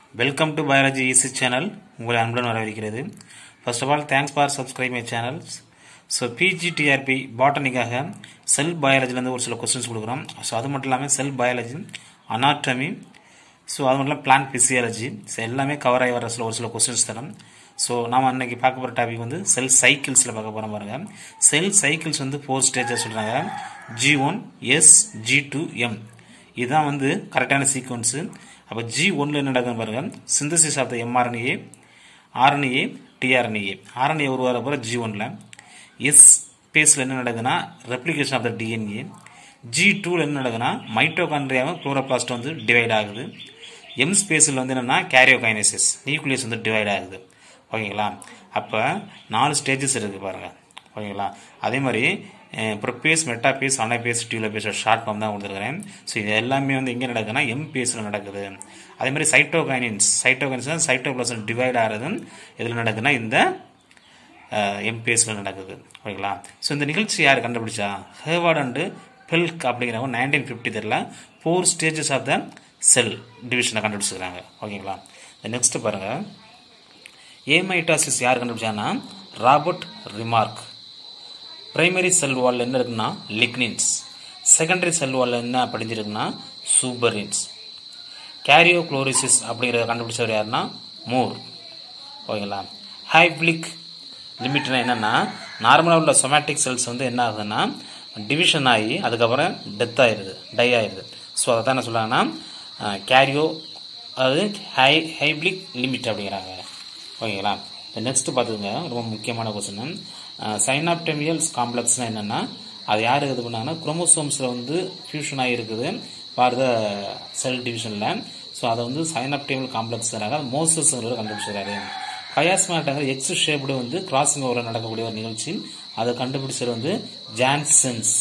welcome to biology easy channel உங்களை அன்புடன் வரவேற்கிறது first of all thanks for subscribe my channels so PGTRB பாட்டனிக்காக cell பயாலஜிலேருந்து ஒரு சில கொஸ்டின்ஸ் கொடுக்குறோம் ஸோ அது மட்டும் இல்லாமல் செல் பயாலஜி அனாட்டமி ஸோ அது மட்டும் இல்லாமல் பிளான்ட் பிசியாலஜி ஸோ எல்லாமே கவர் ஆகி வர சில ஒரு சில கொஸ்டின்ஸ் தரோம் ஸோ நாம் அன்னைக்கு பார்க்க போகிற டாபிக் வந்து செல் சைக்கிள்ஸில் பார்க்க போகிறோம் பாருங்க செல் சைக்கிள்ஸ் வந்து ஃபோர் ஸ்டேஜஸ் சொல்கிறாங்க G one S G two M இதுதான் வந்து கரெக்டான சீக்வன்ஸு அப்போ ஜி ஒன்ல என்ன நடக்குதுன்னு பாருங்க synthesis of the mRNA RNA tRNA RNA உருவாகிற போகிற ஜி ஒன்ல எஸ் பேஸில் என்ன நடக்குதுன்னா replication of the DNA G டூவில் என்ன நடக்குதுன்னா மைட்டோகாண்ட்ரியாவும் குளோரோபிளாஸ்ட் வந்து டிவைட் ஆகுது எம் ஸ்பேஸில் வந்து என்னென்னா கேரியோகைனசிஸ் நியூக்ளியஸ் வந்து டிவைட் ஆகுது ஓகேங்களா அப்போ நாலு ஸ்டேஜஸ் இருக்குது பாருங்கள் ஓகேங்களா அதே மாதிரி prophase metaphase anaphase telophase short form தான் கொடுத்துருக்கிறேன் ஸோ இது எல்லாமே வந்து எங்கே நடக்குதுன்னா எம் பேஸில் நடக்குது அதே மாதிரி சைட்டோகைனின்ஸ் சைட்டோகைனின்ஸ் தான் சைட்டோபிளாசம் டிவைட் ஆகிறது எதில் நடக்குதுன்னா இந்த எம் பேஸில் நடக்குது ஓகேங்களா ஸோ இந்த நிகழ்ச்சி யார் கண்டுபிடிச்சா ஹேவார்ட் அண்டு பெல்க் அப்படிங்கிறவங்க நைன்டீன் ஃபிஃப்டி தெரியல four stages of the cell டிவிஷனை கண்டுபிடிச்சிருக்காங்க ஓகேங்களா நெக்ஸ்ட் பாருங்கள் ஏமைட்டாசிஸ் யார் கண்டுபிடிச்சாங்கன்னா ராபர்ட் ரிமார்க் பிரைமரி செல் வாலில் என்ன இருக்குன்னா லிக்னின்ஸ் செகண்டரி செல் வாலில் என்ன படிஞ்சிருக்குன்னா சூப்பரின்ஸ் கேரியோக்ளோரிசிஸ் அப்படிங்கிறத கண்டுபிடிச்சவர் யாருன்னா மூர் ஓகேங்களா ஹைப்ளிக் லிமிட்னா என்னென்னா நார்மலாக உள்ள சொமேட்டிக் செல்ஸ் வந்து என்ன ஆகுதுன்னா டிவிஷன் ஆகி அதுக்கப்புறம் டெத் ஆயிடுது டை ஆயிடுது ஸோ அதை தான் என்ன சொல்கிறாங்கன்னா கேரியோ அதாவது ஹை ஹைப்ளிக் லிமிட் அப்படிங்கிறாங்க ஓகேங்களா நெக்ஸ்ட் பார்த்துக்கோங்க ரொம்ப முக்கியமான கொஸ்டின் சைனாப்டெமியல்ஸ் காம்ப்ளெக்ஸ்னால் என்னென்னா அது யார் இது பண்ணாங்கன்னா குரோமோசோம்ஸில் வந்து ஃபியூஷன் ஆகிருக்குது ஃபார் த செல் டிவிஷனில் ஸோ அதை வந்து சைனாப்டெமியல் காம்ப்ளெக்ஸ் அது மோசஸ் கண்டுபிடிச்சிருக்காரு கயாஸ்மாட்டாக எக்ஸ் ஷேப்டு வந்து கிராசிங் ஓவரில் நடக்கக்கூடிய ஒரு நிகழ்ச்சி அதை கண்டுபிடிச்சது வந்து ஜான்சன்ஸ்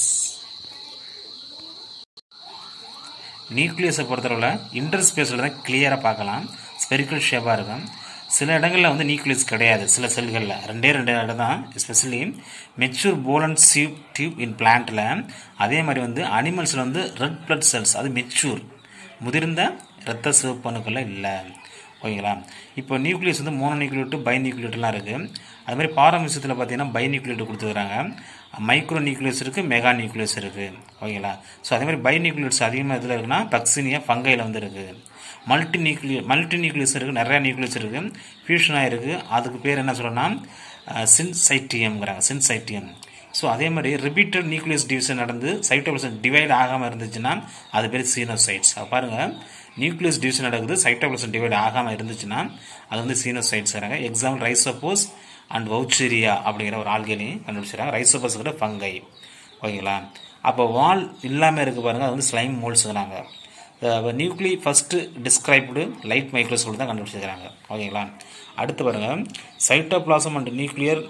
நியூக்ளியஸை பொறுத்தளவில் இன்டர் ஸ்பேஸில் தான் கிளியராக பார்க்கலாம் ஸ்பெரிக்கல் ஷேப்பாக இருக்கும் சில இடங்களில் வந்து நியூக்ளியஸ் கிடையாது சில செல்களில் ரெண்டே ரெண்டு இடம் தான் எஸ்பெஷலி மெச்சூர் போலன் சியூப் டியூப் இன் பிளான்ட்டில் அதே மாதிரி வந்து அனிமல்ஸில் வந்து ரெட் பிளட் செல்ஸ் அது மெச்சூர் முதிர்ந்த இரத்த சிவப்பணுக்களில் இல்லை ஓகேங்களா இப்போ நியூக்ளியஸ் வந்து மோனோ நியூக்ளியேட்டு பை நியூக்ளியேட்லாம் இருக்குது அது மாதிரி பாரமிசத்தில் பார்த்தீங்கன்னா பை நியூக்ளியேட் கொடுத்துருக்காங்க மைக்ரோ நியூக்ளியஸ் இருக்குது மெகா நியூக்ளியஸ் இருக்குது ஓகேங்களா ஸோ அதே மாதிரி பை நியூக்ளியஸ் அதிகமாக இதில் இருக்குன்னா பக்சினியா ஃபங்கையில் வந்து இருக்குது மல்டி நியூக்ளிய மல்டி நியூக்ளியஸ் இருக்குது நிறையா நியூக்ளியஸ் இருக்குது ஃபியூஷன் ஆகிருக்கு அதுக்கு பேர் என்ன சொல்லணும்னா சின்சைட்டியம்ங்கிறாங்க சின்சைட்டியம் ஸோ அதே மாதிரி ரிப்பீட்டட் நியூக்ளியஸ் டிவிஷன் நடந்து சைட்டோபிளசன் டிவைட் ஆகாமல் இருந்துச்சுன்னா அது பேர் சீனோசைட்ஸ் பாருங்கள் நியூக்ளியஸ் டிவிஷன் நடக்குது சைட்டோபிளசன் டிவைட் ஆகாமல் இருந்துச்சுன்னா அது வந்து சீனோசைட்ஸ்ங்கிறாங்க எக்ஸாம்பிள் ரைசோபோஸ் அண்ட் வவுச்சேரியா அப்படிங்கிற ஒரு ஆள்களையும் கண்டுபிடிச்சிருக்காங்க ரைசோபோஸ்கிற ஃபங்கை ஓகேங்களா அப்போ வால் இல்லாமல் இருக்குது பாருங்கள் அது வந்து ஸ்லைம் மோல்ஸுங்கிறாங்க nuclei first described light microscope தான் கண்டுபிடிச்சிருக்கிறாங்க ஓகேங்களா அடுத்து பாருங்கள் cytoplasm and nuclear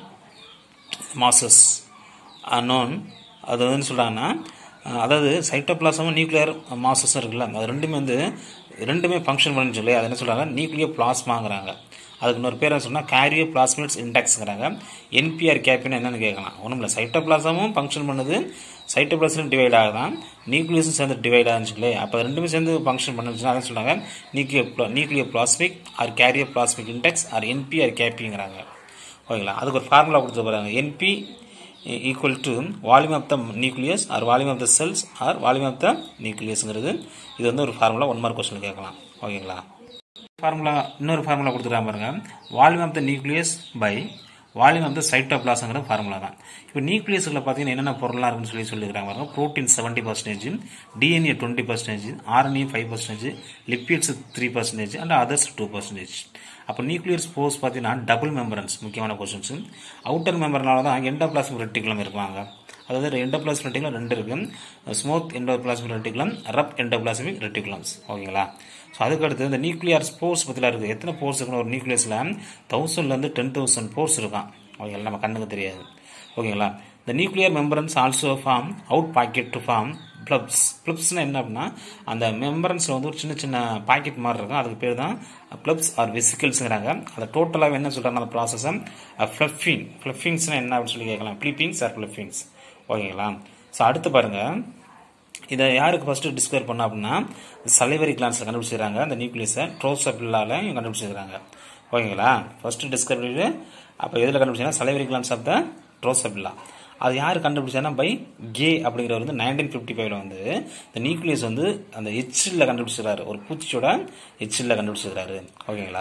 masses known அது வந்து சொல்கிறாங்கன்னா அதாவது சைட்டோபிளாசமும் நியூக்ளியர் மாசஸும் இருக்குல்ல அது ரெண்டுமே வந்து ரெண்டுமே ஃபங்க்ஷன் பண்ணுன்னு சொல்லி அது என்ன சொல்கிறாங்க நியூக்ளியர் பிளாஸ்மாங்கிறாங்க அதுக்கு இன்னொரு பேர் சொன்னால் கேரியோ பிளாஸ்மிட்ஸ் இண்டெக்ஸ்ங்கிறாங்க என்பிஆர் கேப்பின்னு என்னென்னு கேட்கலாம் ஒன்றும் இல்லை சைட்டோபிளாசமும் ஃபங்க்ஷன் பண்ணுது சைட்டோபிளாசம் டிவைட் ஆகுதான் நியூக்ளியஸும் சேர்ந்து டிவைட் ஆகுன்னு சொல்லி அப்போ ரெண்டுமே சேர்ந்து ஃபங்க்ஷன் பண்ணுச்சுன்னா அதான் சொல்கிறாங்க nuclear nuclear plasmic or karyoplasmic index or NPR கேப்பிங்கிறாங்க ஓகேங்களா அதுக்கு ஒரு ஃபார்முலா கொடுத்து போகிறாங்க NP equal to volume of the nucleus or volume of the cells or volume of the நியூக்ளியஸ்ங்கிறது இது வந்து ஒரு ஃபார்முலா ஒன் மார்க் கொஸ்டின் கேட்கலாம் ஓகேங்களா ஃபார்முலா இன்னொரு ஃபார்முலா கொடுத்துருக்காங்க பாருங்க volume of the nucleus by volume of the சைட்டோபிளாஸுங்கிற ஃபார்முலா தான் இப்போ நியூக்ளியஸில் பார்த்தீங்கன்னா என்னென்ன பொருளாக இருக்குன்னு சொல்லி சொல்லியிருக்காங்க பாருங்க protein seventy percentage DNA twenty percentage RNA five percentage lipids three percentage and others two percentage அப்போ நியூக்ளியர் ஸ்போர்ஸ் பார்த்தீங்கன்னா டபுள் மெம்பரன்ஸ் முக்கியமான கொஸ்டின்ஸ் அவுட்டர் மெம்பர்னால தான் எண்டோபிளாஸ்மிக் ரெட்டிகுலம் இருப்பாங்க அதாவது எண்டோபிளாஸ்மிக் ரெட்டிகுலம் ரெண்டு இருக்கு smooth endoplasmic reticulum rough endoplasmic ரெட்டிகுலம்ஸ் ஓகேங்களா ஸோ அதுக்கு அடுத்து இந்த நியூக்ளியர் ஸ்போர்ஸ் பற்றிலாம் இருக்குது எத்தனை போர்ஸ் இருக்குன்னு ஒரு நியூக்ளியஸில் தௌசண்ட்லேருந்து டென் தௌசண்ட் போர்ஸ் இருக்கான் ஓகேங்களா நம்ம கண்ணுக்கு தெரியாது ஓகேங்களா இந்த nuclear membranes also form out pocket to form blebs ப்ளப்ஸ்னால் என்ன அப்படின்னா அந்த மெம்பரன்ஸில் வந்து ஒரு சின்ன சின்ன பாக்கெட் மாதிரி இருக்கும் அதுக்கு பேர் தான் ப்ளப்ஸ் ஆர் வெசிக்கல்ஸுங்கிறாங்க அதை டோட்டலாக என்ன சொல்கிறாங்க அந்த ப்ராசஸை ஃப்ளஃபிங் ஃப்ளஃபிங்ஸ்னால் என்ன அப்படின்னு சொல்லி கேட்கலாம் ப்ளீப்பிங்ஸ் ஆர் ஃப்ளஃபிங்ஸ் ஓகேங்களா ஸோ அடுத்து பாருங்கள் இதை யாருக்கு ஃபஸ்ட்டு டிஸ்கவர் பண்ண அப்படின்னா சலைவரி கிளான்ஸில் கண்டுபிடிச்சிருக்காங்க அந்த நியூக்ளியஸை ட்ரோசபில்லால இவங்க கண்டுபிடிச்சிருக்காங்க ஓகேங்களா ஃபஸ்ட்டு டிஸ்கவரி அப்போ எதில் கண்டுபிடிச்சாங்கன்னா salivary glands of the Drosophila அது யார் கண்டுபிடிச்சானா பை கே அப்படிங்கிறவர் வந்து நைன்டீன் ஃபிஃப்டி ஃபைவ்ல வந்து இந்த நியூக்ளியஸ் வந்து அந்த எச்சில் கண்டுபிடிச்சிருக்காரு ஒரு பூச்சியோட எச்சில் கண்டுபிடிச்சிருக்காரு ஓகேங்களா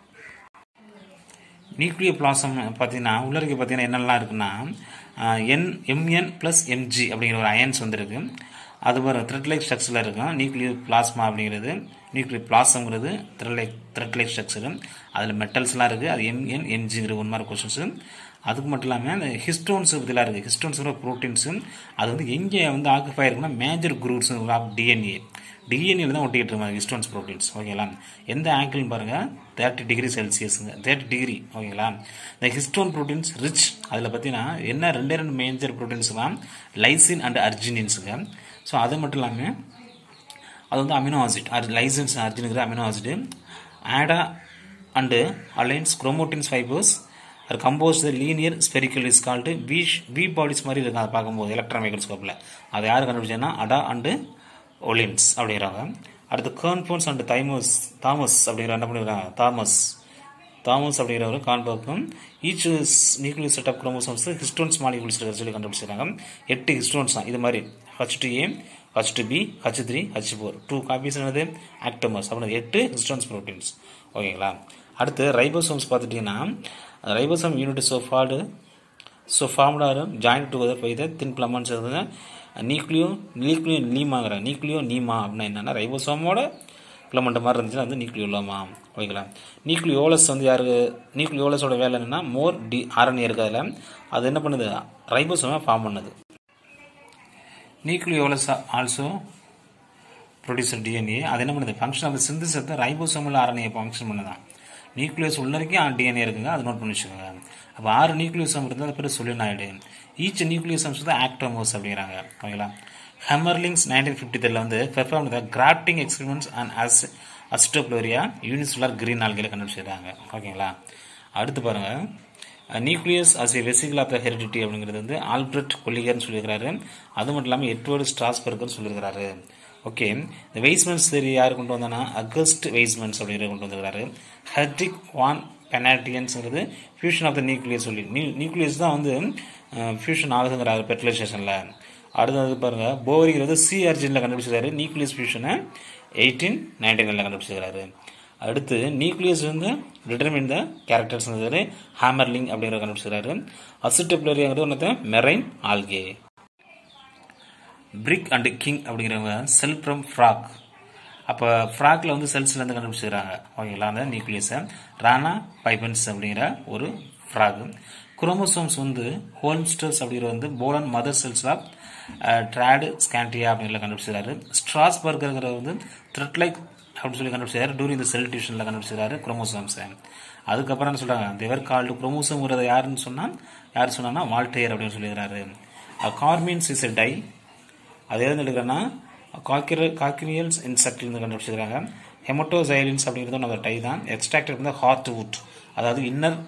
நியூக்ளியர் பிளாசம் பார்த்தீங்கன்னா உள்ளருக்கு பார்த்தீங்கன்னா என்னெல்லாம் இருக்குன்னா என் எம்என் ப்ளஸ் எம்ஜி அப்படிங்கிற ஒரு அயன்ஸ் வந்துருக்கு அது ஒரு த்ரெட்லைக் ஸ்ட்ரக்சரில் இருக்கும் நியூக்ளியர் பிளாஸ்மா அப்படிங்கிறது நியூக்ளியர் பிளாசம்ங்கிறது த்ரெட்லைக் த்ரெட்லைக் ஸ்ட்ரக்சரு அதில் மெட்டல்ஸ்லாம் இருக்குது அது எம்என் எம்ஜிங்கிற ஒன் மாதிரி கொஷின்ஸு அதுக்கு மட்டும் இல்லாமல் அந்த ஹிஸ்டோன்ஸ் இதெல்லாம் இருக்குது ஹிஸ்டோன்ஸோட ப்ரோட்டீன்ஸு அது வந்து எங்கே வந்து ஆக்குஃபை இருக்குன்னா மேஜர் குரூப்ஸ் ஆஃப் டிஎன்ஏ டிஎன்ஏல தான் ஒட்டிக்கிட்டு இருக்காங்க ஹிஸ்டோன்ஸ் ப்ரோட்டீன்ஸ் ஓகேங்களா எந்த ஆங்கிள்னு பாருங்கள் தேர்ட்டி டிகிரி செல்சியஸுங்க தேர்ட்டி டிகிரி ஓகேங்களா இந்த ஹிஸ்டோன் ப்ரோட்டீன்ஸ் ரிச் அதில் பார்த்தீங்கன்னா என்ன ரெண்டே ரெண்டு மேஜர் ப்ரோட்டீன்ஸுங்க லைசின் அண்ட் அர்ஜினின்ஸுங்க ஸோ அது மட்டும் இல்லாமல் அது வந்து அமினோ ஆசிட் லைசன்ஸ் அர்ஜினுங்கிற அமினோ ஆசிட் ஆடா அண்டு அலைன்ஸ் குரோமோட்டின்ஸ் ஃபைபர்ஸ் அது compose linear spherical is called V V bodies மாதிரி இருக்கும் அதை பார்க்கும்போது எலக்ட்ரான் மைக்ரோஸ்கோப்பில் அதை யார் கண்டுபிடிச்சேன்னா அடா அண்டு ஒலின்ஸ் அப்படிங்கிறாங்க அடுத்து கேர்ன்போன்ஸ் அண்ட் தைமஸ் தாமஸ் அப்படிங்கிற என்ன பண்ணிக்கிறாங்க தாமஸ் தாமஸ் அப்படிங்கிறவர் கான்பர்க்கும் each nuclear set of chromosomes histones molecules இருக்கிற சொல்லி கண்டுபிடிச்சிருக்காங்க எட்டு ஹிஸ்டோன்ஸ் தான் இது மாதிரி H two A H two B H three H four two copies என்னது ஆக்டோமஸ் அப்படின்னு எட்டு ஹிஸ்டோன்ஸ் ப்ரோட்டீன்ஸ் ஓகேங்களா அடுத்து ரைபோசோம்ஸ் பார்த்துட்டிங்கன்னா ribosome unit so formed so formed are joined together by the thin filaments nucleo nucleo நீமாங்கிற nucleonema அப்படின்னா என்னென்னா ரைபோசோமோட filament மாதிரி இருந்துச்சுன்னா வந்து நியூக்ளியோலமா ஓகேங்களா நியூக்ளியோலஸ் வந்து யாருக்கு நியூக்ளியோலஸோட வேலை என்னென்னா மோர் டி ஆர்என்ஏ இருக்குது அதில் அது என்ன பண்ணுது ரைபோசோமை ஃபார்ம் பண்ணுது நியூக்ளியோலஸ் ஆல்சோ ப்ரொடியூசர் டிஎன்ஏ அது என்ன பண்ணுது ஃபங்க்ஷன் ஆஃப் சிந்தசிஸ் தான் ரைபோசோமில் ஆர்என்ஏ ஃபங்க்ஷன் பண்ணுதான் நியூக்ளியஸ் உள்ள வரைக்கும் டிஎன்ஏ இருக்குங்க அது நோட் பண்ணி வச்சுக்கோங்க அப்போ ஆறு நியூக்ளியோசம் இருந்தால் அது பேர் சொல்லினாய்டு ஈச் நியூக்ளியோசம்ஸ் தான் ஆக்டோமோஸ் அப்படிங்கிறாங்க ஓகேங்களா ஹெமர்லிங்ஸ் நைன்டீன் ஃபிஃப்டி த்ரீல வந்து perform the grafting experiments and as Acetabularia unicellular green ஆல்கையில் கண்டுபிடிச்சிருக்காங்க ஓகேங்களா அடுத்து பாருங்கள் nucleus as a vesicle of the heredity அப்படிங்கிறது வந்து ஆல்பர்ட் கொல்லிகர்னு சொல்லியிருக்கிறாரு அது மட்டும் இல்லாமல் எட்வர்டு ஸ்ட்ராஸ்பர்கர்னு சொல்லியிருக்கிறாரு ஓகே இந்த வெய்ஸ்மென்ஸ் தேரி யார் கொண்டு வந்தானா அகஸ்ட் வெய்ஸ்மென்ஸ் அப்படிங்கிற கொண்டு வந்திருக்காரு ஹெட்ரிக் வான் பெனாட்டியன்ஸுங்கிறது ஃபியூஷன் ஆஃப் த நியூக்ளியஸ் சொல்லி நியூ நியூக்ளியஸ் தான் வந்து ஃபியூஷன் ஆகுதுங்கிறாரு பெர்டிலைசேஷனில் அடுத்தது பாருங்கள் போரிங்கிறது சி அர்ஜினில் கண்டுபிடிச்சிருக்காரு நியூக்ளியஸ் ஃபியூஷனை எயிட்டீன் நைன்டீனில் கண்டுபிடிச்சிருக்காரு அடுத்து நியூக்ளியஸ் வந்து டிட்டர்மின் த கேரக்டர்ஸ் ஹேமர்லிங் அப்படிங்கிற கண்டுபிடிச்சிருக்காரு அசிட்டப்ளரியாங்கிறது ஒன்று marine algae Briggs and King அப்படிங்கிறவங்க செல் ஃப்ரம் ஃப்ராக் அப்போ ஃப்ராக்ல வந்து செல்ஸ்லேருந்து கண்டுபிடிச்சிருக்காங்க ஓகேங்களா அந்த நியூக்ளியஸை ரானா பைபன்ஸ் அப்படிங்கிற ஒரு ஃப்ராக் குரோமோசோம்ஸ் வந்து ஹோல்ஸ்டர்ஸ் அப்படிங்கிற வந்து pollen mother cells of Tradescantia அப்படிங்கிற கண்டுபிடிச்சிருக்காரு ஸ்ட்ராஸ்பர்கர் வந்து த்ரெட் லைக் அப்படின்னு சொல்லி கண்டுபிடிச்சாரு டூரிங் இந்த செல் டிவிஷனில் கண்டுபிடிச்சிருக்காரு குரோமோசோம்ஸை அதுக்கப்புறம் என்ன சொல்கிறாங்க தேவர் கால்டு குரோமோசோம்ங்கிறத யாருன்னு சொன்னால் யார் சொன்னான்னா வால்டேயர் அப்படின்னு சொல்லியிருக்காரு கார்மீன்ஸ் இஸ் எ டை அது எதுன்னு எடுக்கிறேன்னா காக்கிர காக்கிரியல்ஸ் இன்செக்ட்லேருந்து கண்டுபிடிச்சிருக்காங்க ஹெமட்டோசைலின்ஸ் அப்படிங்கிறது நம்ம டை தான் எக்ஸ்ட்ராக்டட் வந்து ஹார்ட் வுட் அதாவது inner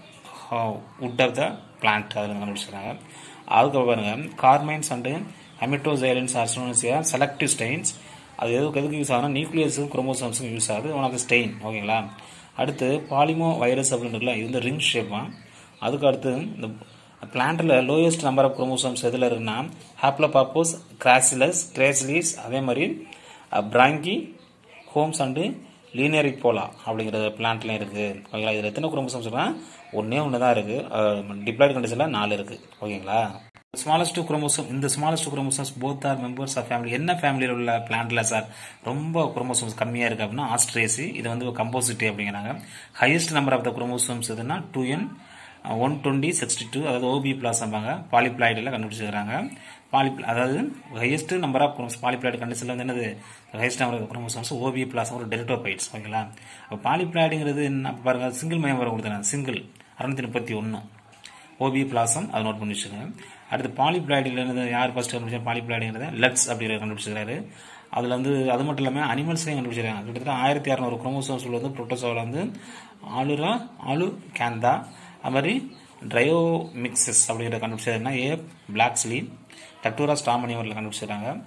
wood of the plant அதில் கண்டுபிடிச்சிருக்காங்க அதுக்கப்புறம் பாருங்கள் கார்மைன்ஸ் அண்டு ஹெமட்டோசைலின்ஸ் ஆர்சோனசியா செலக்டிவ் ஸ்டெயின்ஸ் அது எதுக்கு எதுக்கு யூஸ் ஆகுனா நியூக்ளியஸும் குரோமோசோம்ஸும் யூஸ் ஆகுது ஒன் ஆஃப் த ஸ்டெயின் ஓகேங்களா அடுத்து பாலிமோ வைரஸ் அப்படின்னு இருக்குல்ல இது வந்து ரிங் ஷேப்பாக அதுக்கு அடுத்து இந்த பிளான்ட்டில் லோயஸ்ட் நம்பர் ஆஃப் குரோமோசோம்ஸ் எதில் இருக்குன்னா ஹாப்லோபாப்போஸ் கிராசிலஸ் கிரேசிலிஸ் அதே மாதிரி பிராங்கி ஹோம்ஸ் அண்டு லீனியரி போலா அப்படிங்கிற பிளான்ட்லையும் இருக்குது ஓகேங்களா இதில் எத்தனை குரோமோசோம்ஸ் இருக்குன்னா ஒன்றே ஒன்று தான் இருக்குது டிப்ளாய்டு கண்டிஷனில் நாலு இருக்குது ஓகேங்களா ஸ்மாலஸ்ட் குரோமோசோம் இந்த smallest chromosomes both are members of family என்ன ஃபேமிலியில் உள்ள பிளான்ட்ல சார் ரொம்ப குரோமோசோம்ஸ் கம்மியாக இருக்குது அப்படின்னா ஆஸ்ட்ரேசி இது வந்து கம்போசிட்டி அப்படிங்கிறாங்க highest number of the chromosomes எதுனா two N one twenty sixty two அதாவது ஓபி பிளாஸ்ம்பாங்க பாலிப்ளாய்டில் கண்டுபிடிச்சிருக்காங்க பாலி அதாவது highest number of chromosomes polyploid கண்டிஷனில் வந்து என்னது ஹையஸ்ட் நம்பர் ஆஃப் குரோமோசோம்ஸ் ஓபி பிளாஸ் ஒரு டெல்டோபைட்ஸ் ஓகேங்களா அப்போ பாலிப்ளாய்டுங்கிறது என்ன பாருங்க சிங்கிள் மயம் வர கொடுத்தாங்க சிங்கிள் அறுநூத்தி முப்பத்தி ஒன்று ஓபி பிளாசம் அதை நோட் பண்ணி வச்சுங்க அடுத்து பாலிப்ளாய்டில் என்னது யார் ஃபர்ஸ்ட் கண்டுபிடிச்சா பாலிப்ளாய்டுங்கிறத லெட்ஸ் அப்படிங்கிற கண்டுபிடிச்சிருக்காரு அதில் வந்து அது மட்டும் இல்லாமல் அனிமல்ஸ்லையும் கண்டுபிடிச்சிருக்காங்க கிட்டத்தட்ட ஆயிரத்தி இரநூறு குரோமோசோம்ஸ் வந்து புரோட்டோசோவில் வந்து ஆளுரா ஆலு கேந்தா அது மாதிரி ட்ரையோ மிக்சஸ் அப்படிங்கிற கண்டுபிடிச்சதுன்னா ஏ பிளாக் ஸ்லீப் டக்டூரா ஸ்டாமனி அவரில் கண்டுபிடிச்சிருக்காங்க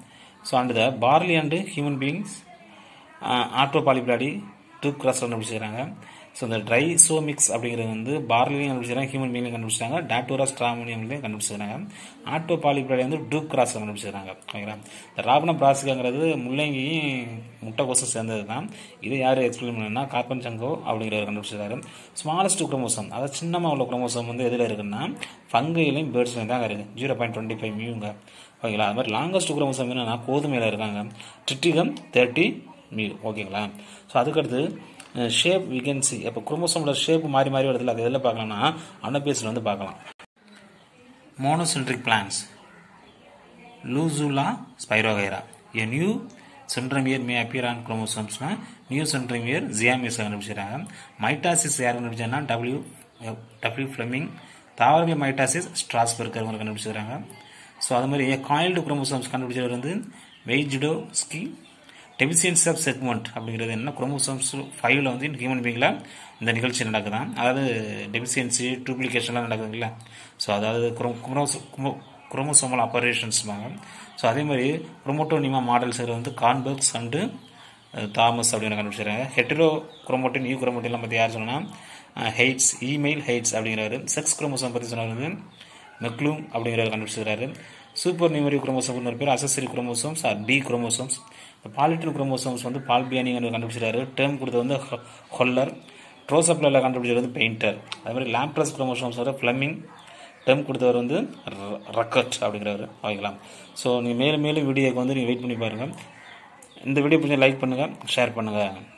so and the barley and human beings autopolyploidy two cross கண்டுபிடிச்சிருக்காங்க ஸோ இந்த ட்ரைசோமிக்ஸ் அப்படிங்கிறது வந்து பார்லியும் கண்டுபிடிச்சாங்க ஹியூமன் பீங்லையும் கண்டுபிடிச்சாங்க டாட்டோரா ஸ்ட்ராமோனியம்லையும் கண்டுபிடிச்சிருக்காங்க ஆட்டோ பாலிபிளாடி வந்து டூ கிராஸ் கண்டுபிடிச்சிருக்காங்க ஓகேங்களா இந்த ராபன பிராசிகாங்கிறது முள்ளங்கியும் முட்டைக்கோசம் சேர்ந்தது தான் இது யார் எக்ஸ்பிளைன் பண்ணா கார்பன் சங்கோ அப்படிங்கிறவர் கண்டுபிடிச்சிருக்காரு ஸ்மாலஸ்ட் குரோமோசோம் அதாவது சின்னமாக உள்ள குரோமோசோம் வந்து எதில் இருக்குன்னா ஃபங்கையிலையும் பேர்ட்ஸ்லையும் தான் இருக்குது ஜீரோ பாயிண்ட் டுவெண்ட்டி ஃபைவ் மியூங்க ஓகேங்களா அது மாதிரி லாங்கஸ்ட் குரோமோசோம் என்னன்னா கோதுமையில் இருக்காங்க ட்ரிட்டிகம் தேர்ட்டி மியூ ஓகேங்களா ஸோ அதுக்கடுத்து ஷேப் விகன்சி இப்போ குரோமோசோமோட ஷேப் மாறி மாறி வருதுல அது எதில் பார்க்கலாம்னா அனபேஸில் வந்து பார்க்கலாம் monocentric plants Luzula Spirogyra a new centromere may appear on குரோமோசோம்ஸ்னா நியூ சென்ட்ரமியர் ஜியாமியஸ் கண்டுபிடிச்சிருக்காங்க மைட்டாசிஸ் யார் கண்டுபிடிச்சாங்கன்னா டபிள்யூ டபிள்யூ ஃப்ளமிங் தாவரங்கள் மைட்டாசிஸ் ஸ்ட்ராஸ்பெர்கர் அவங்க கண்டுபிடிச்சிருக்காங்க ஸோ அது மாதிரி காயில்டு குரோமோசோம்ஸ் கண்டுபிடிச்சவர் வந்து Vejdovsky deficiency of segment அப்படிங்கிறது என்ன குரோமோசோம்ஸ் ஃபைவ்ல வந்து ஹியூமன் பீங்கில் இந்த நிகழ்ச்சி நடக்குதான் அதாவது டெபிசியன்சி டூப்ளிகேஷன்லாம் நடக்குதுங்களா ஸோ அதாவது குரோமோசோமல் ஆப்பரேஷன்ஸ்பாங்க ஸோ அதே மாதிரி குரோமோட்டோனிமா மாடல்ஸ் வந்து கான்பர்க்ஸ் அண்டு தாமஸ் அப்படின்னு கண்டுபிடிச்சிருக்காங்க ஹெட்ரோ குரோமோட்டின் யூ குரோமோட்டின்லாம் பற்றி யார் சொன்னால் ஹெய்ட்ஸ் இமெயில் ஹெய்ட்ஸ் அப்படிங்கிறாரு செக்ஸ் குரோமோசோம் பற்றி சொன்னவர் வந்து மெக்லூம் அப்படிங்கிறவர் கண்டுபிடிச்சிருக்காரு சூப்பர் நியூமரி குரோமோசோம் ஒரு பேர் accessory chromosomes or D chromosomes polytene chromosomes வந்து பால்பியானிங் கண்டுபிடிச்சிருக்காரு டேர்ம் கொடுத்தது வந்து ஹொல்லர் ட்ரோசப்ளில் கண்டுபிடிச்சது வந்து பெயிண்டர் அதே மாதிரி லேம்ப்ளஸ் குரோமோசோம்ஸ் வந்து ஃப்ளமிங் டேர்ம் கொடுத்தவர் வந்து ரக்கட் அப்படிங்கிறவர் ஓகேங்களா ஸோ நீங்கள் மேலும் மேலும் வீடியோக்கு வந்து நீங்கள் வெயிட் பண்ணி பாருங்கள் இந்த வீடியோ கொஞ்சம் லைக் பண்ணுங்கள் ஷேர் பண்ணுங்கள்